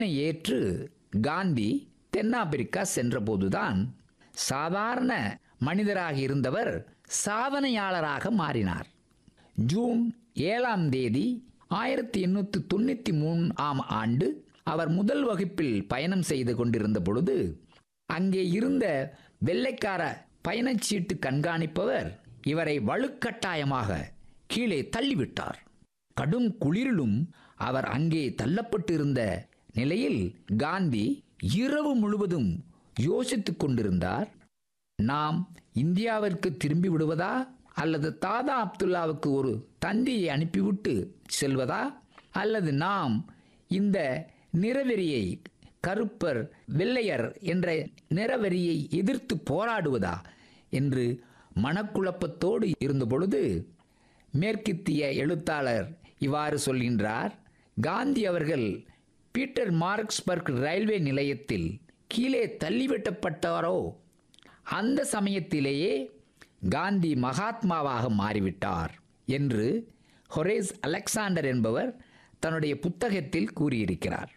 ஏற்று காந்தி தென்னாப்பிரிக்கா சென்றபோதுதான் சாதாரண மனிதராக இருந்தவர் சாதனையாளராக மாறினார் ஜூன் ஏழாம் தேதி ஆயிரத்தி எண்ணூற்றி தொண்ணூற்றி மூணு ஆம் ஆண்டு அவர் முதல் வகுப்பில் பயணம் செய்து கொண்டிருந்த பொழுது அங்கே இருந்த வெள்ளைக்கார பயணச்சீட்டு கண்காணிப்பவர் இவரை வலுக்கட்டாயமாக கீழே தள்ளிவிட்டார் கடும் குளிரிலும் அவர் அங்கே தள்ளப்பட்டிருந்த நிலையில் காந்தி இரவு முழுவதும் யோசித்துக் கொண்டிருந்தார் நாம் இந்தியாவிற்கு திரும்பி விடுவதா அல்லது தாதா அப்துல்லாவுக்கு ஒரு தந்தியை அனுப்பிவிட்டு செல்வதா அல்லது நாம் இந்த நிறவெறியை கருப்பர் வெள்ளையர் என்ற நிறவெறியை எதிர்த்து போராடுவதா என்று மனக்குழப்பத்தோடு இருந்தபொழுது மேற்கித்திய எழுத்தாளர் இவ்வாறு சொல்கின்றார் காந்தி அவர்கள் பீட்டர் மார்க்ஸ்பர்க் ரயில்வே நிலையத்தில் கீழே தள்ளிவிட்டப்பட்டாரோ அந்த சமயத்திலேயே காந்தி மகாத்மாவாக மாறிவிட்டார் என்று ஹொரேஸ் அலெக்சாண்டர் என்பவர் தன்னுடைய புத்தகத்தில் கூறியிருக்கிறார்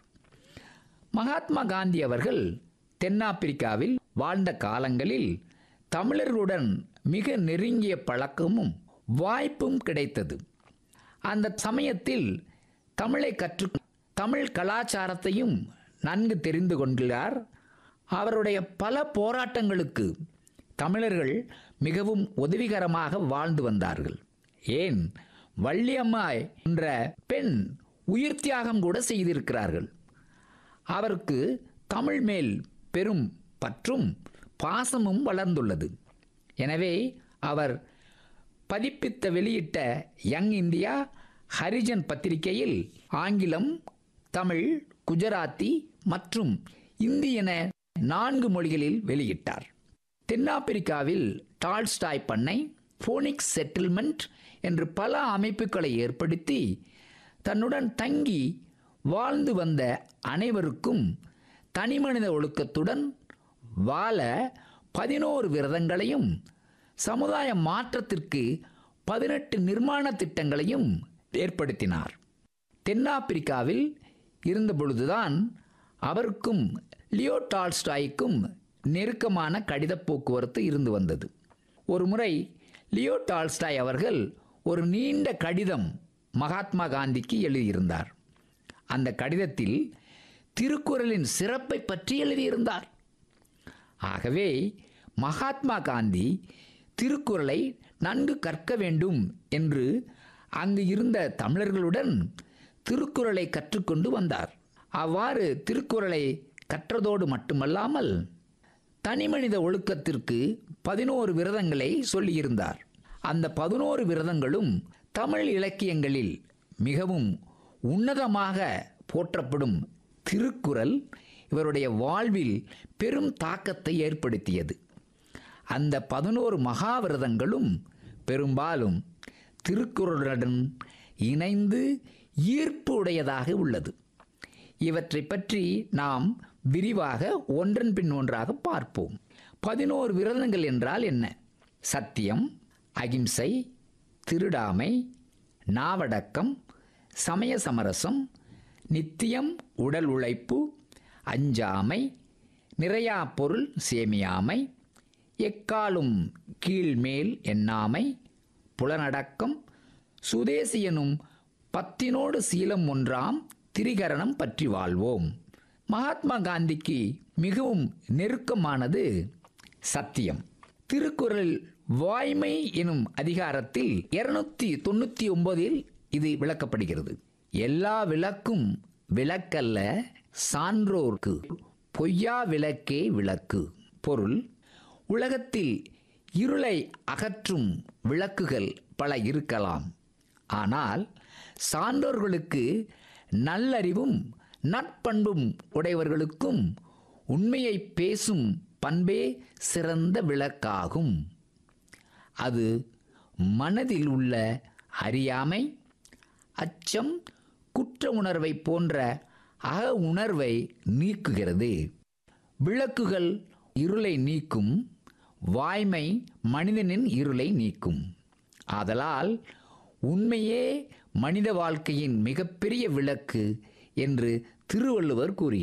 மகாத்மா காந்தி அவர்கள் தென்னாப்பிரிக்காவில் வாழ்ந்த காலங்களில் தமிழர்களுடன் மிக நெருங்கிய பழக்கமும் வாய்ப்பும் கிடைத்தது அந்த சமயத்தில் தமிழை கற்று தமிழ் கலாச்சாரத்தையும் நன்கு தெரிந்து கொண்டார் அவருடைய பல போராட்டங்களுக்கு தமிழர்கள் மிகவும் உதவிகரமாக வாழ்ந்து வந்தார்கள் ஏன் வள்ளியம்மாய் என்ற பெண் உயிர் தியாகம் கூட செய்திருக்கிறார்கள் அவருக்கு தமிழ் மேல் பெரும் பற்றும் பாசமும் வளர்ந்துள்ளது எனவே அவர் பதிப்பித்த வெளியிட்ட யங் இந்தியா ஹரிஜன் பத்திரிகையில் ஆங்கிலம் தமிழ் குஜராத்தி மற்றும் இந்தி என நான்கு மொழிகளில் வெளியிட்டார் தென்னாப்பிரிக்காவில் டால்ஸ்டாய் பண்ணை போனிக்ஸ் செட்டில்மெண்ட் என்று பல அமைப்புகளை ஏற்படுத்தி தன்னுடன் தங்கி வாழ்ந்து வந்த அனைவருக்கும் தனிமனித ஒழுக்கத்துடன் வாழ பதினோரு விரதங்களையும் சமுதாய மாற்றத்திற்கு பதினெட்டு நிர்மாண திட்டங்களையும் ஏற்படுத்தினார் தென்னாப்பிரிக்காவில் இருந்த பொழுதுதான் அவருக்கும் லியோ டால்ஸ்டாய்க்கும் நெருக்கமான கடித போக்குவரத்து இருந்து வந்தது ஒரு முறை லியோ டால்ஸ்டாய் அவர்கள் ஒரு நீண்ட கடிதம் மகாத்மா காந்திக்கு எழுதியிருந்தார் அந்த கடிதத்தில் திருக்குறளின் சிறப்பை பற்றி எழுதியிருந்தார் ஆகவே மகாத்மா காந்தி திருக்குறளை நன்கு கற்க வேண்டும் என்று அங்கு இருந்த தமிழர்களுடன் திருக்குறளை கற்றுக்கொண்டு வந்தார் அவ்வாறு திருக்குறளை கற்றதோடு மட்டுமல்லாமல் தனிமனித ஒழுக்கத்திற்கு பதினோரு விரதங்களை சொல்லியிருந்தார் அந்த பதினோரு விரதங்களும் தமிழ் இலக்கியங்களில் மிகவும் உன்னதமாக போற்றப்படும் திருக்குறள் இவருடைய வாழ்வில் பெரும் தாக்கத்தை ஏற்படுத்தியது அந்த பதினோரு மகாவிரதங்களும் பெரும்பாலும் திருக்குறளுடன் இணைந்து ஈர்ப்பு உடையதாக உள்ளது இவற்றை பற்றி நாம் விரிவாக ஒன்றன் பின் ஒன்றாக பார்ப்போம் பதினோரு விரதங்கள் என்றால் என்ன சத்தியம் அகிம்சை திருடாமை நாவடக்கம் சமய சமரசம் நித்தியம் உடல் உழைப்பு அஞ்சாமை நிறையா பொருள் சேமியாமை எக்காலும் கீழ்மேல் எண்ணாமை புலனடக்கம் சுதேசியனும் பத்தினோடு சீலம் ஒன்றாம் திரிகரணம் பற்றி வாழ்வோம் மகாத்மா காந்திக்கு மிகவும் நெருக்கமானது சத்தியம் திருக்குறள் வாய்மை எனும் அதிகாரத்தில் இருநூத்தி தொண்ணூத்தி ஒன்பதில் இது விளக்கப்படுகிறது எல்லா விளக்கும் விளக்கல்ல சான்றோர்க்கு பொய்யா விளக்கே விளக்கு பொருள் உலகத்தில் இருளை அகற்றும் விளக்குகள் பல இருக்கலாம் ஆனால் சான்றோர்களுக்கு நல்லறிவும் நற்பண்பும் உடையவர்களுக்கும் உண்மையை பேசும் பண்பே சிறந்த விளக்காகும் அது மனதில் உள்ள அறியாமை அச்சம் குற்ற உணர்வை போன்ற அக உணர்வை நீக்குகிறது விளக்குகள் இருளை நீக்கும் வாய்மை மனிதனின் இருளை நீக்கும் ஆதலால் உண்மையே மனித வாழ்க்கையின் மிகப்பெரிய விளக்கு என்று திருவள்ளுவர் கூறுகிறார்